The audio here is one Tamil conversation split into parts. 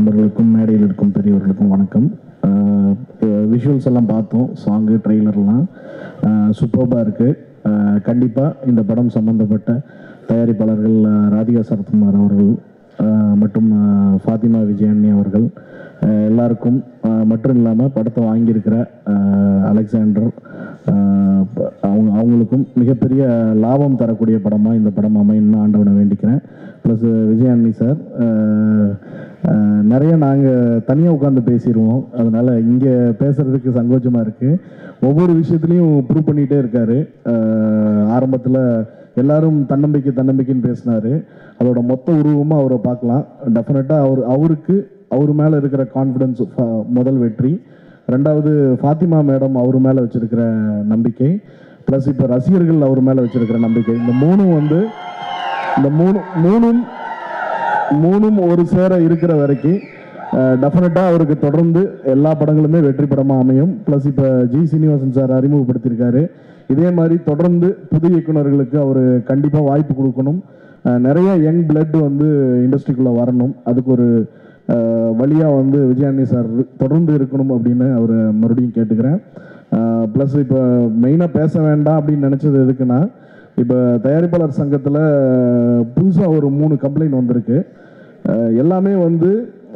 நண்பர்களுக்கும் மேடையில் இருக்கும் பெரியவர்களுக்கும் வணக்கம் விஷுவல்ஸ் எல்லாம் பார்த்தோம் சாங்கு ட்ரெய்லர்லாம் சூப்பர்பாக இருக்குது கண்டிப்பாக இந்த படம் சம்பந்தப்பட்ட தயாரிப்பாளர்கள் அஹ், ராதிகா சரத்குமார் அவர்கள் அஹ், மற்றும் அஹ், ஃபாத்திமா விஜயண்ணி அவர்கள் அஹ், எல்லாருக்கும் அஹ், மட்டும் இல்லாமல் படத்தை வாங்கியிருக்கிற அஹ், அலெக்சாண்டர் அஹ், ப- அவங்க அவங்களுக்கும் மிகப்பெரிய லாபம் தரக்கூடிய படமாக இந்த படம் அமையணும்னு ஆண்டவனை வேண்டிக்கிறேன் ப்ளஸ் விஜயாண்ணி சார் அஹ், அஹ், நிறைய நாங்கள் தனியாக உட்காந்து பேசிடுவோம் அதனால் இங்கே பேசுகிறதுக்கு சங்கோச்சமாக இருக்குது ஒவ்வொரு விஷயத்துலையும் ப்ரூவ் பண்ணிகிட்டே இருக்கார் ஆரம்பத்தில் எல்லாரும் தன்னம்பிக்கை தன்னம்பிக்கைன்னு பேசினார் அதோட மொத்த உருவமாக அவரை பார்க்கலாம் டெஃபினட்டாக அவர் அவருக்கு அவர் மேலே இருக்கிற கான்ஃபிடன்ஸ் முதல் வெற்றி ரெண்டாவது ஃபாத்திமா மேடம் அவர் மேலே வச்சிருக்கிற நம்பிக்கை ப்ளஸ் இப்போ ரசிகர்கள் அவர் மேலே வச்சிருக்கிற நம்பிக்கை இந்த மூணும் வந்து இந்த மூணு மூணும் மூணும் ஒரு சேர இருக்கிற வரைக்கும் டெஃபினட்டாக அவருக்கு தொடர்ந்து எல்லா படங்களுமே வெற்றி படமாக அமையும் ப்ளஸ் இப்போ ஜி சீனிவாசன் சார் அறிமுகப்படுத்தியிருக்காரு இதே மாதிரி தொடர்ந்து புது இயக்குனர்களுக்கு அவர் கண்டிப்பாக வாய்ப்பு கொடுக்கணும் அஹ், நிறைய யங் பிளட் வந்து இண்டஸ்ட்ரிக்குள்ளே வரணும் அதுக்கு ஒரு வழியாக வந்து விஜயாண்ணி சார் தொடர்ந்து இருக்கணும் அப்படின்னு அவர் மறுபடியும் கேட்டுக்கிறேன் ப்ளஸ் இப்போ மெயினாக பேச வேண்டாம் அப்படின்னு நினச்சது எதுக்குன்னா இப்போ தயாரிப்பாளர் சங்கத்தில் புதுசாக ஒரு மூணு கம்ப்ளைண்ட் வந்திருக்கு அஹ் எல்லாமே வந்து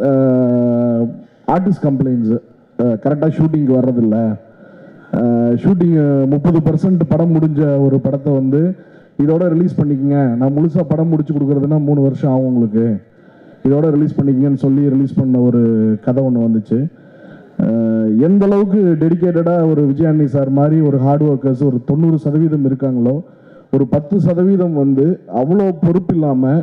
ஆர்டிஸ்ட் கம்ப்ளைண்ட்ஸு கரெக்டாக ஷூட்டிங்க்கு வர்றதில்ல ஷூட்டிங் முப்பது பர்சன்ட் படம் முடிஞ்ச ஒரு படத்தை வந்து இதோட ரிலீஸ் பண்ணிக்கங்க நான் முழுசாக படம் முடிச்சு கொடுக்குறதுனா மூணு வருஷம் ஆகும் உங்களுக்கு இதோட ரிலீஸ் பண்ணிக்கங்கன்னு சொல்லி ரிலீஸ் பண்ண ஒரு கதை ஒன்று வந்துச்சு அஹ் எந்த அளவுக்கு டெடிக்கேட்டடாக ஒரு விஜயாண்ணி சார் மாதிரி ஒரு ஹார்ட் ஒர்க்கர்ஸ் ஒரு தொண்ணூறு சதவீதம் இருக்காங்களோ ஒரு பத்து சதவீதம் வந்து அவ்வளோ பொறுப்பு இல்லாமல்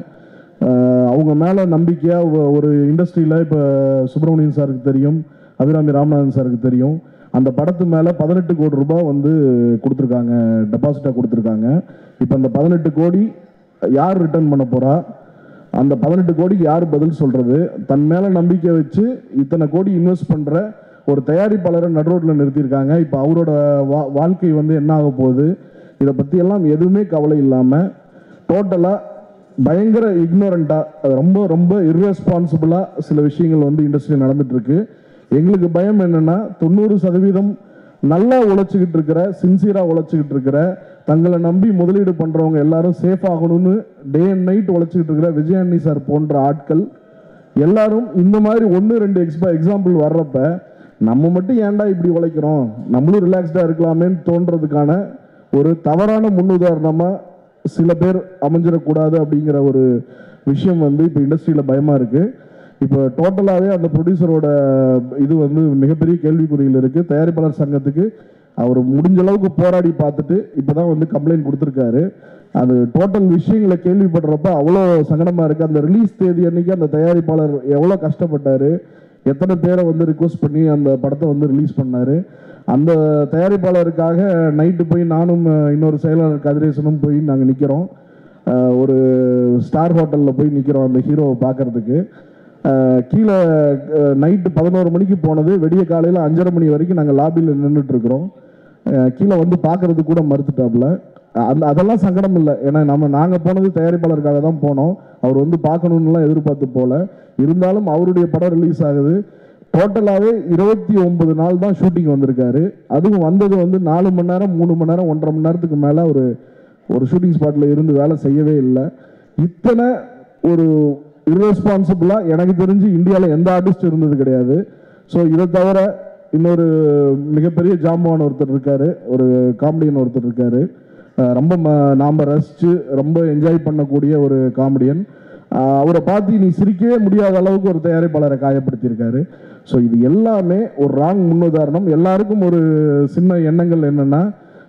அவங்க மேலே நம்பிக்கையாக ஒரு இண்டஸ்ட்ரியில் இப்போ சுப்பிரமணியன் சாருக்கு தெரியும் அபிராமி ராமநாதன் சாருக்கு தெரியும் அந்த படத்து மேலே பதினெட்டு கோடி ரூபாய் வந்து கொடுத்துருக்காங்க டெபாசிட்டாக கொடுத்துருக்காங்க இப்போ அந்த பதினெட்டு கோடி யார் ரிட்டர்ன் பண்ண போகிறா அந்த பதினெட்டு கோடிக்கு யார் பதில் சொல்றது தன் மேல நம்பிக்கை வச்சு இத்தனை கோடி இன்வெஸ்ட் பண்ற ஒரு தயாரிப்பாளரை நடுரோட்டில் நிறுத்தியிருக்காங்க இப்போ அவரோட வா வாழ்க்கை வந்து என்ன ஆக போகுது இதை பத்தி எல்லாம் எதுவுமே கவலை இல்லாம டோட்டலா பயங்கர இக்னோரண்டா ரொம்ப ரொம்ப இர்ரெஸ்பான்சிபிளா சில விஷயங்கள் வந்து இண்டஸ்ட்ரி நடந்துட்டு இருக்கு எங்களுக்கு பயம் என்னன்னா தொண்ணூறு சதவீதம் நல்லா உழைச்சிக்கிட்டு இருக்கிற சின்சியரா உழைச்சிக்கிட்டு இருக்கிற தங்களை நம்பி முதலீடு பண்றவங்க எல்லாரும் சேஃப் ஆகணும்னு டே அண்ட் நைட் உழைச்சிக்கிட்டு இருக்கிற விஜயாண்ணி சார் போன்ற ஆட்கள் எல்லாரும் இந்த மாதிரி ஒன்று ரெண்டு எக்ஸ்பா எக்ஸாம்பிள் வர்றப்ப நம்ம மட்டும் ஏன்டா இப்படி உழைக்கிறோம் நம்மளும் ரிலாக்ஸ்டாக இருக்கலாமேன்னு தோன்றதுக்கான ஒரு தவறான முன்னுதாரணமாக சில பேர் அமைஞ்சிடக்கூடாது அப்படிங்கிற ஒரு விஷயம் வந்து இப்போ இண்டஸ்ட்ரியில் பயமாக இருக்குது இப்போ டோட்டலாகவே அந்த ப்ரொடியூசரோட இது வந்து மிகப்பெரிய கேள்விக்குறியில் இருக்குது தயாரிப்பாளர் சங்கத்துக்கு அவர் முடிஞ்ச அளவுக்கு போராடி பார்த்துட்டு இப்போ தான் வந்து கம்ப்ளைண்ட் கொடுத்துருக்காரு அது டோட்டல் விஷயங்களை கேள்விப்படுறப்ப அவ்வளோ சங்கடமாக இருக்குது அந்த ரிலீஸ் தேதி அன்னைக்கு அந்த தயாரிப்பாளர் எவ்வளோ கஷ்டப்பட்டாரு எத்தனை பேரை வந்து ரிக்வஸ்ட் பண்ணி அந்த படத்தை வந்து ரிலீஸ் பண்ணாரு அந்த தயாரிப்பாளருக்காக நைட்டு போய் நானும் அஹ், இன்னொரு செயலாளர் கதிரேசனும் போய் நாங்கள் நிற்கிறோம் ஒரு ஸ்டார் ஹோட்டலில் போய் நிற்கிறோம் அந்த ஹீரோவை பார்க்கறதுக்கு அஹ், கீழே நைட்டு பதினோரு மணிக்கு போனது வெடிய காலையில் அஞ்சரை மணி வரைக்கும் நாங்கள் லாபியில் நின்றுட்டு இருக்கிறோம் அஹ், கீழே வந்து பார்க்கறது கூட மறுத்துட்டாப்புல அந்த அதெல்லாம் சங்கடம் இல்லை ஏன்னா நம்ம நாங்கள் போனது தயாரிப்பாளருக்காக தான் போனோம் அவர் வந்து பார்க்கணுன்னுலாம் எதிர்பார்த்து போல இருந்தாலும் அவருடைய படம் ரிலீஸ் ஆகுது டோட்டலாகவே இருபத்தி ஒன்பது நாள் தான் ஷூட்டிங் வந்திருக்காரு அதுவும் வந்தது வந்து நாலு மணி நேரம் மூணு மணி நேரம் ஒன்றரை மணி நேரத்துக்கு மேலே ஒரு ஒரு ஷூட்டிங் ஸ்பாட்டில் இருந்து வேலை செய்யவே இல்லை இத்தனை ஒரு irresponsible-ஆ எனக்கு தெரிஞ்சு இந்தியாவில் எந்த ஆர்டிஸ்ட் இருந்தது கிடையாது ஸோ இதை தவிர இன்னொரு மிகப்பெரிய ஜாம்பவான் ஒருத்தர் இருக்காரு ஒரு காமெடியன் ஒருத்தர் இருக்காரு அஹ் ரொம்ப ம- நாம ரசிச்சு ரொம்ப என்ஜாய் பண்ணக்கூடிய ஒரு காமெடியன் அவரை பார்த்து நீ சிரிக்கவே முடியாத அளவுக்கு ஒரு தயாரிப்பாளரை காயப்படுத்தியிருக்காரு ஸோ இது எல்லாமே ஒரு ராங் முன்னுதாரணம் எல்லாருக்கும் ஒரு சின்ன எண்ணங்கள் என்னன்னா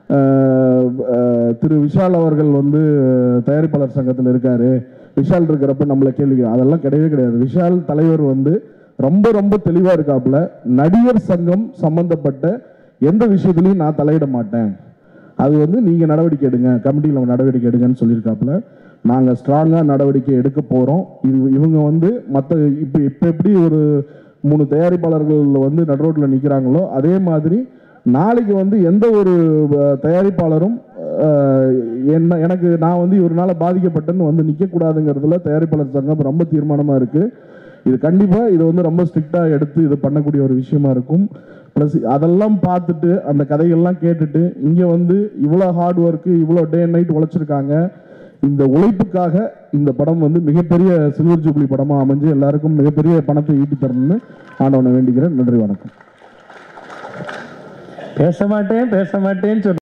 அஹ், அஹ், திரு விஷால் அவர்கள் வந்து தயாரிப்பாளர் சங்கத்தில் இருக்காரு விஷால் இருக்கிறப்ப நம்மளை கேள்வி கே- அதெல்லாம் கிடையவே கிடையாது விஷால் தலைவர் வந்து ரொம்ப ரொம்ப தெளிவாக இருக்காப்புல நடிகர் சங்கம் சம்பந்தப்பட்ட எந்த விஷயத்துலையும் நான் தலையிட மாட்டேன் அது வந்து நீங்க நடவடிக்கை எடுங்க கமிட்டியில் நடவடிக்கை எடுங்கன்னு சொல்லியிருக்காப்புல நாங்க ஸ்ட்ராங்கா நடவடிக்கை எடுக்க போறோம் இது இவங்க வந்து மற்ற இப்போ இப்போ எப்படி ஒரு மூணு தயாரிப்பாளர்கள் வந்து நடுரோட்ல நிக்கிறாங்களோ அதே மாதிரி நாளைக்கு வந்து எந்த ஒரு அஹ், தயாரிப்பாளரும் அஹ், என்ன எனக்கு நான் வந்து இவரால் பாதிக்கப்பட்டேன்னு வந்து நிற்கக்கூடாதுங்கிறதுல தயாரிப்பாளர் சங்கம் ரொம்ப தீர்மானமாக இருக்குது இது கண்டிப்பாக இது வந்து ரொம்ப ஸ்ட்ரிக்டாக எடுத்து இது பண்ணக்கூடிய ஒரு விஷயமா இருக்கும் ப்ளஸ் அதெல்லாம் பார்த்துட்டு அந்த கதைகள்லாம் கேட்டுட்டு இங்கே வந்து இவ்வளோ ஹார்ட் ஒர்க்கு இவ்வளோ டே அண்ட் நைட் உழைச்சிருக்காங்க இந்த உழைப்புக்காக இந்த படம் வந்து மிகப்பெரிய சில்வர் ஜூப்ளி படமாக அமைஞ்சு எல்லாருக்கும் மிகப்பெரிய பணத்தை ஈட்டி தரணும்னு ஆண்டவனை வேண்டிக்கிறேன் நன்றி வணக்கம் பேச மாட்டேன் பேச மாட்டேன்னு சொன்ன